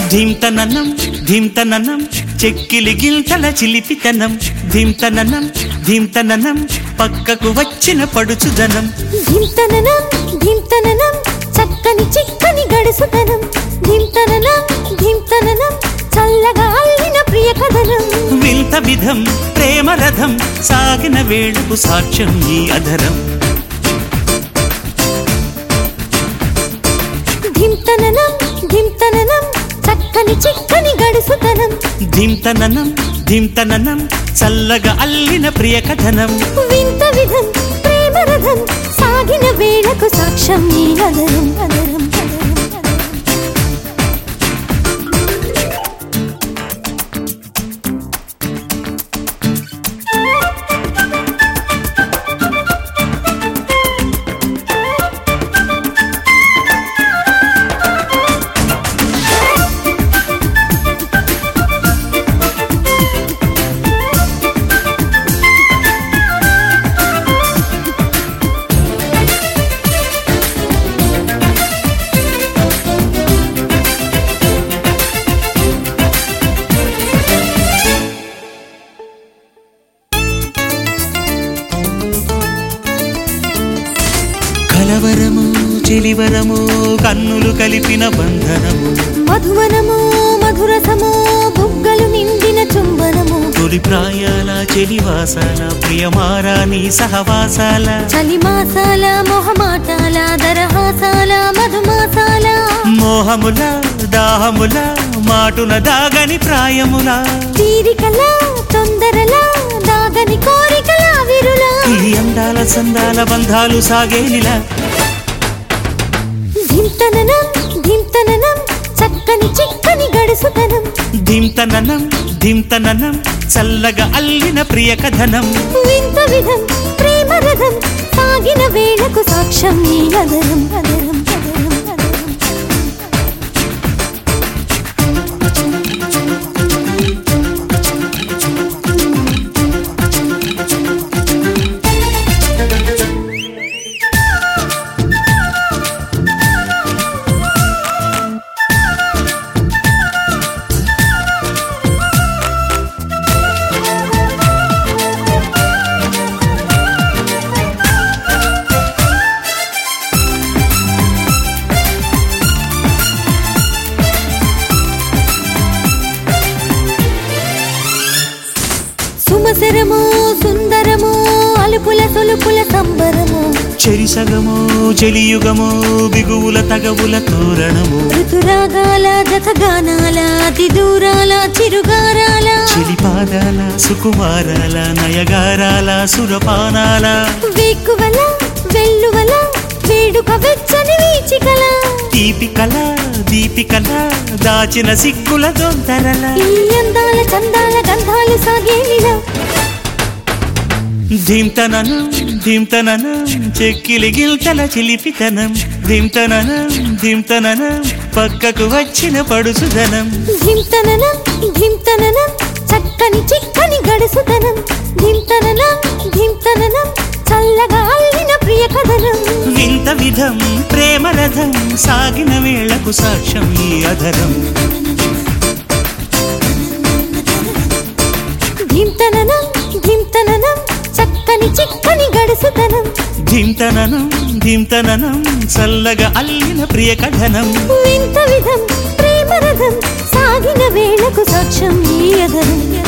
ధీంతననం ధీంతననం చెక్కిలి గిల్తల చిలిపితనం ధీంతననం ధీంతననం పక్కకు వచ్చిన పడుచుదనం ధింతననం ధింతననం చక్కని చిక్కని గడుసుతనం ధింతననం ధింతననం చల్లగా అల్లిన ప్రియ కథనం వింత విధం ప్రేమ రథం సాగిన వేళకు సాక్ష్యం ఈ అధరం ధింతననం ధింతననం చక్కని చిక్కని గడుసుతనం ధీంతననం ధీంతననం చల్లగా అల్లిన ప్రియ కథనం వింత విధం ప్రేమ రథం సాగిన వేళకు సాక్ష్యం ఈ అదరం అదరం అదరం అదరం కలవరము చెలివరము కన్నులు కలిపిన బంధనము మధువనము మధురసము బుగ్గలు నిండిన చుంబనము తొలి ప్రాయాల చెలివాసాల ప్రియమారాని సహవాసాల చలిమాసాల మొహమాటాల దరహాసాల మధుమాసాల మోహముల దాహముల మాటున దాగని ప్రాయముల తీరికల తొందరల దాగని కోరికల విరుల ఈ అందాల సందాల బంధాలు సాగేలిలా ధింతననం ధింతననం చక్కని చిక్కని గడుసుతనం ధింతననం ధింతననం చల్లగా అల్లిన ప్రియ కథనం వింత విధం ప్రేమ రథం సాగిన వేళకు సాక్ష్యం ఈ అదరం అదరం అదరం అదరం సుమసరము సుందరము అలుపుల సొలుపుల సంబరము చెరిసగము చెలియుగము బిగువుల తగవుల తోరణము ఋతురాగాల జతగానాల అతి దూరాల చిరుగారాల చెలిపాదాల సుకుమారాల నయగారాల సురపానాల వేకువల వెల్లువల వేడుక వెచ్చని వీచికల దీపికల దీపికల దాచిన సిక్కుల దొంతరల ఈ అందాల చందాల గంధాలు సాగేలిలా ధీంతననం ధీంతననం చెక్కిలి గిల్తల చిలిపితనం ధీంతననం ధీంతననం పక్కకు వచ్చిన పడుసుదనం ధింతననం ధింతననం చక్కని చిక్కని గడుసుతనం ధింతననం ధింతననం చల్లగా అల్లిన ప్రియ కథనం వింత విధం ప్రేమ రథం సాగిన వేళకు సాక్ష్యం ఈ అధరం ధింతననం ధింతననం చక్కని చిక్కని గడుసుతనం ధీంతననం ధీంతననం చల్లగా అల్లిన ప్రియ కథనం వింత విధం ప్రేమ రథం సాగిన వేళకు సాక్ష్యం ఈ అదరం